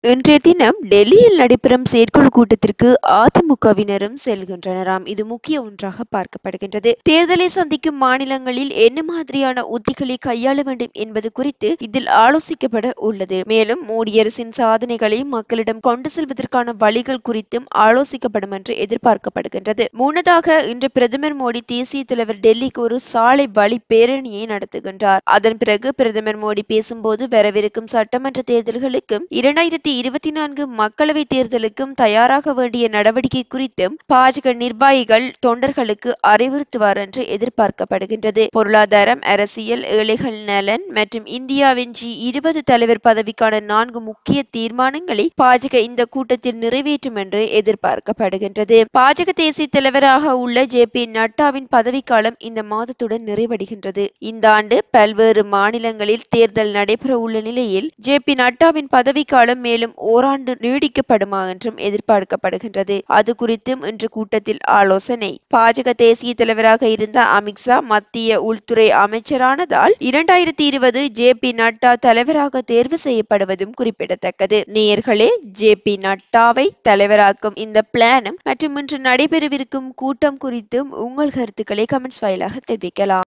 இன்றைய தினம் டெல்லியில் நடைபெறும் செயற்குழு கூட்டத்திற்கு அதிமுகவினரும் செல்கின்றனராம் இது முக்கிய ஒன்றாக பார்க்கப்படுகின்றது தேர்தலை சந்திக்கும் மாநிலங்களில் என்ன மாதிரியான உத்திகளை கையாள வேண்டும் என்பது குறித்து இதில் ஆலோசிக்கப்பட உள்ளது மேலும் மோடி அரசின் சாதனைகளை மக்களிடம் கொண்டு செல்வதற்கான வழிகள் குறித்தும் ஆலோசிக்கப்படும் என்று எதிர்பார்க்கப்படுகின்றது முன்னதாக இன்று பிரதமர் மோடி தேசிய தலைவர் டெல்லிக்கு ஒரு சாலை வழி பேரணியை நடத்துகின்றார் அதன் பிறகு பிரதமர் மோடி பேசும்போது வரவிருக்கும் சட்டமன்ற தேர்தல்களுக்கும் இரண்டாயிரத்தி இருபத்தி நான்கு மக்களவை தேர்தலுக்கும் தயாராக வேண்டிய நடவடிக்கை குறித்தும் பாஜக நிர்வாகிகள் தொண்டர்களுக்கு அறிவுறுத்துவார் என்று எதிர்பார்க்கப்படுகின்றது பொருளாதாரம் அரசியல் ஏழைகள் நலன் மற்றும் இந்தியாவின் ஜி இருபது தலைவர் பதவிக்கான நான்கு முக்கிய தீர்மானங்களை பாஜக இந்த கூட்டத்தில் நிறைவேற்றும் என்று எதிர்பார்க்கப்படுகின்றது பாஜக தேசிய தலைவராக உள்ள ஜே பி நட்டாவின் பதவிக்காலம் இந்த மாதத்துடன் நிறைவடைகின்றது இந்த ஆண்டு பல்வேறு மாநிலங்களில் தேர்தல் நடைபெற உள்ள நிலையில் ஜே பி நட்டாவின் பதவிக்காலம் மேலும் ஓராண்டு நீடிக்கப்படுமா என்றும் எதிர்பார்க்கப்படுகின்றது அது குறித்தும் இன்று கூட்டத்தில் ஆலோசனை பாஜக தேசிய தலைவராக இருந்த அமித்ஷா மத்திய உள்துறை அமைச்சரானதால் இரண்டாயிரத்தி இருபது ஜே பி நட்டா தலைவராக தேர்வு செய்யப்படுவதும் குறிப்பிடத்தக்கது நேயர்களே ஜே பி நட்டாவை தலைவராக்கும் இந்த பிளானும் மற்றும் இன்று நடைபெறவிருக்கும் கூட்டம் குறித்தும் உங்கள் கருத்துக்களை கமெண்ட்ஸ் வாயிலாக தெரிவிக்கலாம்